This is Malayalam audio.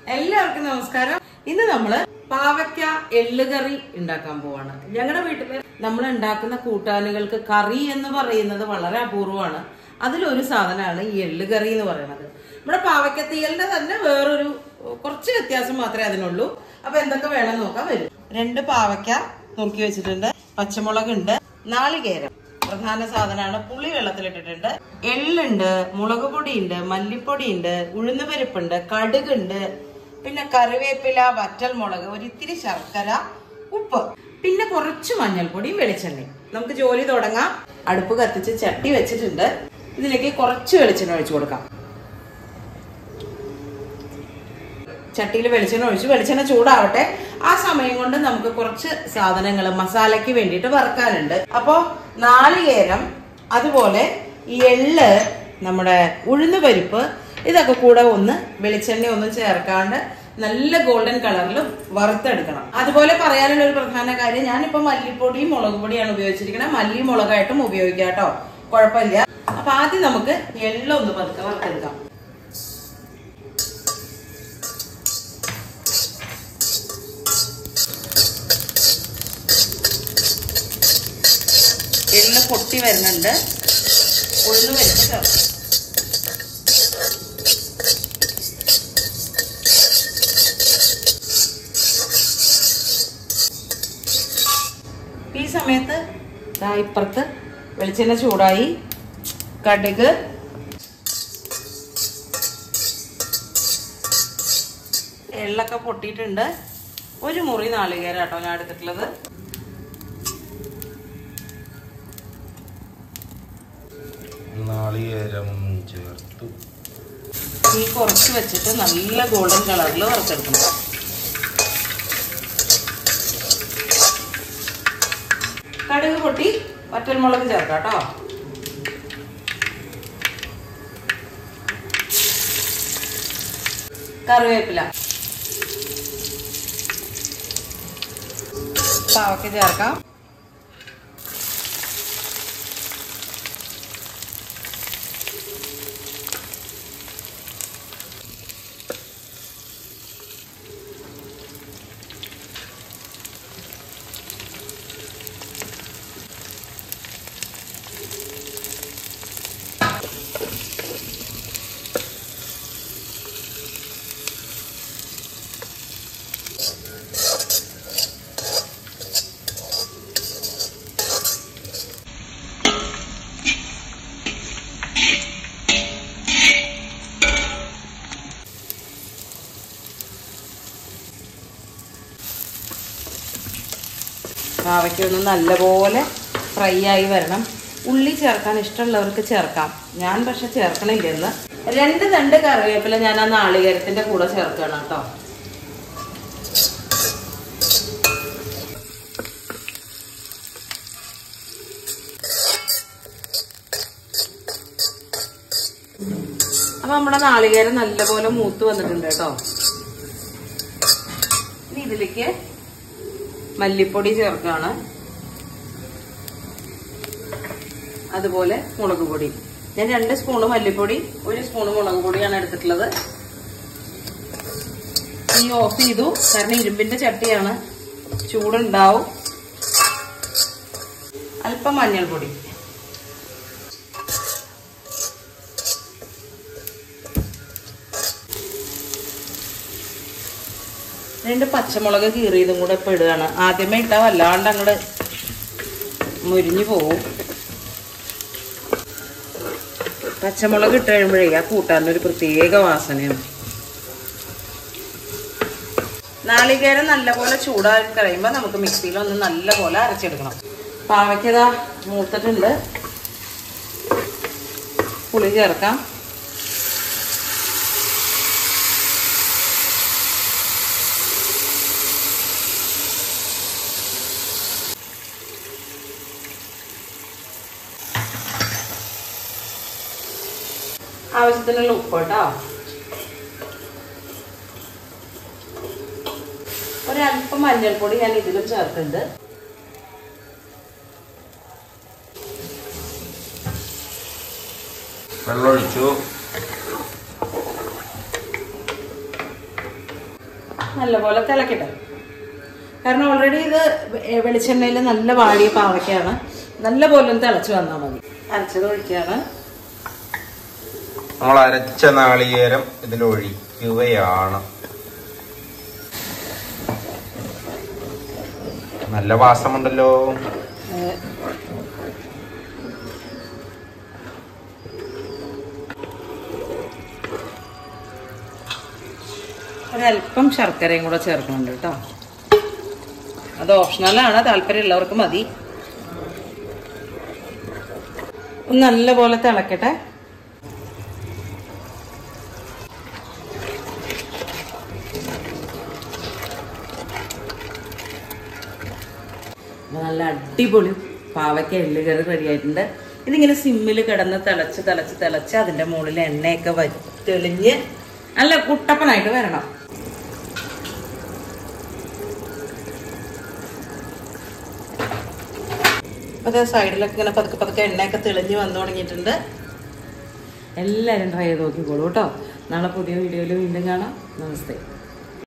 എല്ലാവർക്കും നമസ്കാരം ഇന്ന് നമ്മള് പാവയ്ക്ക എള്ളുകറി ഉണ്ടാക്കാൻ പോവാണ് ഞങ്ങളുടെ വീട്ടില് നമ്മൾ ഉണ്ടാക്കുന്ന കൂട്ടാനുകൾക്ക് കറി എന്ന് പറയുന്നത് വളരെ അപൂർവമാണ് അതിലൊരു സാധനമാണ് ഈ എള്ളുകറി എന്ന് പറയുന്നത് നമ്മുടെ പാവയ്ക്ക തീയലിന്റെ തന്നെ വേറൊരു കുറച്ച് വ്യത്യാസം മാത്രമേ അതിനുള്ളൂ അപ്പൊ എന്തൊക്കെ വേണം നോക്കാൻ വരും രണ്ട് പാവയ്ക്ക നുറുക്കി വെച്ചിട്ടുണ്ട് പച്ചമുളക് ഉണ്ട് നാളികേരം പ്രധാന സാധനമാണ് പുളി വെള്ളത്തിലിട്ടിട്ടുണ്ട് എള്ളുണ്ട് മുളക് പൊടിയുണ്ട് മല്ലിപ്പൊടിയുണ്ട് ഉഴുന്നുപരിപ്പുണ്ട് കടുകുണ്ട് പിന്നെ കറിവേപ്പില വറ്റൽ മുളക് ഒരിത്തിരി ശർക്കര ഉപ്പ് പിന്നെ കുറച്ച് മഞ്ഞൾപ്പൊടിയും വെളിച്ചെണ്ണയും നമുക്ക് ജോലി തുടങ്ങാം അടുപ്പ് കത്തിച്ച് ചട്ടി വെച്ചിട്ടുണ്ട് ഇതിലേക്ക് കുറച്ച് വെളിച്ചെണ്ണ ഒഴിച്ചു കൊടുക്കാം ചട്ടിയിൽ വെളിച്ചെണ്ണ ഒഴിച്ചു വെളിച്ചെണ്ണ ചൂടാവട്ടെ ആ സമയം കൊണ്ട് നമുക്ക് കുറച്ച് സാധനങ്ങൾ മസാലയ്ക്ക് വേണ്ടിയിട്ട് വറുക്കാനുണ്ട് അപ്പോ നാളികേരം അതുപോലെ ഈ എള്ള് നമ്മുടെ ഉഴുന്ന് പരിപ്പ് ഇതൊക്കെ കൂടെ ഒന്ന് വെളിച്ചെണ്ണ ഒന്നും ചേർക്കാണ്ട് നല്ല ഗോൾഡൻ കളറിൽ വറുത്തെടുക്കണം അതുപോലെ പറയാനുള്ള ഒരു പ്രധാന കാര്യം ഞാനിപ്പോ മല്ലിപ്പൊടിയും മുളക് പൊടിയാണ് ഉപയോഗിച്ചിരിക്കുന്നത് മല്ലി മുളകായിട്ടും ഉപയോഗിക്കാം കേട്ടോ കുഴപ്പമില്ല അപ്പൊ ആദ്യം നമുക്ക് എള്ളൊന്ന് പതുക്കെ വറുത്തെടുക്കാം എള്ള് പൊട്ടി വരുന്നുണ്ട് ഉഴുന്ന് പരിപ്പ് ചേർക്കും ഈ സമയത്ത് ദാ ഇപ്പുറത്ത് വെളിച്ചെണ്ണ ചൂടായി കടുക് എള്ളൊക്കെ പൊട്ടിയിട്ടുണ്ട് ഒരു മുറി നാളികേരം കേട്ടോ ഞാൻ എടുത്തിട്ടുള്ളത് നാളികേരം ചേർത്തു തീ കുറച്ച് വെച്ചിട്ട് നല്ല ഗോൾഡൻ കളറിൽ വറുത്തെടുക്കണം കടുക് പൊട്ടി വറ്റൽമുളക് ചേർക്കാം കേട്ടോ കറിവേപ്പില പാവയ്ക്ക ചേർക്കാം പാവയ്ക്ക ഒന്ന് നല്ലപോലെ ഫ്രൈ ആയി വരണം ഉള്ളി ചേർക്കാൻ ഇഷ്ടമുള്ളവർക്ക് ചേർക്കാം ഞാൻ പക്ഷെ ചേർക്കണില്ല എന്ന് രണ്ട് തണ്ട് കറിവേപ്പില ഞാൻ ആ നാളികേരത്തിന്റെ കൂടെ ചേർക്കണം കേട്ടോ അപ്പൊ നമ്മുടെ നാളികേരം നല്ലപോലെ മൂത്ത് വന്നിട്ടുണ്ട് കേട്ടോ ഇനി ഇതിലേക്ക് മല്ലിപ്പൊടി ചേർക്കാണ് അതുപോലെ മുളക് പൊടി ഞാൻ രണ്ട് സ്പൂണ് മല്ലിപ്പൊടി ഒരു സ്പൂണ് മുളക് പൊടിയാണ് എടുത്തിട്ടുള്ളത് തീ ഓഫ് ചെയ്തു കാരണം ഇരുമ്പിന്റെ ചട്ടിയാണ് ചൂടുണ്ടാവും അല്പം മഞ്ഞൾപ്പൊടി രണ്ട് പച്ചമുളക് കീറിയതും കൂടെ ഇപ്പൊ ഇടുകയാണ് ആദ്യമേ ഇട്ടാൽ വല്ലാണ്ട് അങ്ങോട്ട് മുരിഞ്ഞു പോവും പച്ചമുളക് ഇട്ട് കഴിയുമ്പോഴേ ആ കൂട്ടാനൊരു പ്രത്യേക വാസനയാണ് നാളികേരം നല്ലപോലെ ചൂടായി കഴിയുമ്പോൾ നമുക്ക് മിക്സിയിൽ ഒന്ന് നല്ലപോലെ അരച്ചെടുക്കണം പാവയ്ക്കതാ മൂത്തിട്ടുണ്ട് പുളി ചേർക്കാം ആവശ്യത്തിനുള്ള ഉപ്പ് കേട്ടോ ഒരല്പം മഞ്ഞൾപ്പൊടി ഞാൻ ഇതിലും ചേർക്കുന്നുണ്ട് വെള്ളമൊഴിച്ചു നല്ലപോലെ തിളക്കട്ടെ കാരണം ഓൾറെഡി ഇത് വെ- വെളിച്ചെണ്ണയിൽ നല്ല വാടിയ പാവയ്ക്കാണ് നല്ല പോലെ ഒന്ന് തിളച്ച് വന്നാൽ മതി അരച്ചത് ഒഴിക്കുകയാണ് നമ്മൾ അരച്ച നാളികേരം ഇതിൽ ഒഴിക്കുകയാണ് നല്ല വാസമുണ്ടല്ലോ ഏഹ് ഒരല്പം ശർക്കരയും കൂടെ ചേർക്കുന്നുണ്ട് കേട്ടോ അത് ഓപ്ഷണലാണ് താല്പര്യമുള്ളവർക്ക് മതി ഒന്ന് നല്ലപോലെ തിളക്കട്ടെ അപ്പൊ നല്ല അടിപൊളി പാവയ്ക്ക എള്ളുകറി റെഡി ആയിട്ടുണ്ട് ഇതിങ്ങനെ സിമ്മിൽ കിടന്ന് തിളച്ച് തിളച്ച് തിളച്ച് അതിന്റെ മുകളിൽ എണ്ണയൊക്കെ വ തെളിഞ്ഞ് നല്ല കുട്ടപ്പനായിട്ട് വരണം അതേ സൈഡിലൊക്കെ ഇങ്ങനെ പതുക്കെ പതുക്കെ എണ്ണയൊക്കെ തെളിഞ്ഞ് വന്നു തുടങ്ങിയിട്ടുണ്ട് എല്ലാവരും ട്രൈ ചെയ്ത് നോക്കിക്കോളൂ കേട്ടോ നാളെ പുതിയ വീഡിയോയിൽ വീണ്ടും കാണാം നമസ്തേ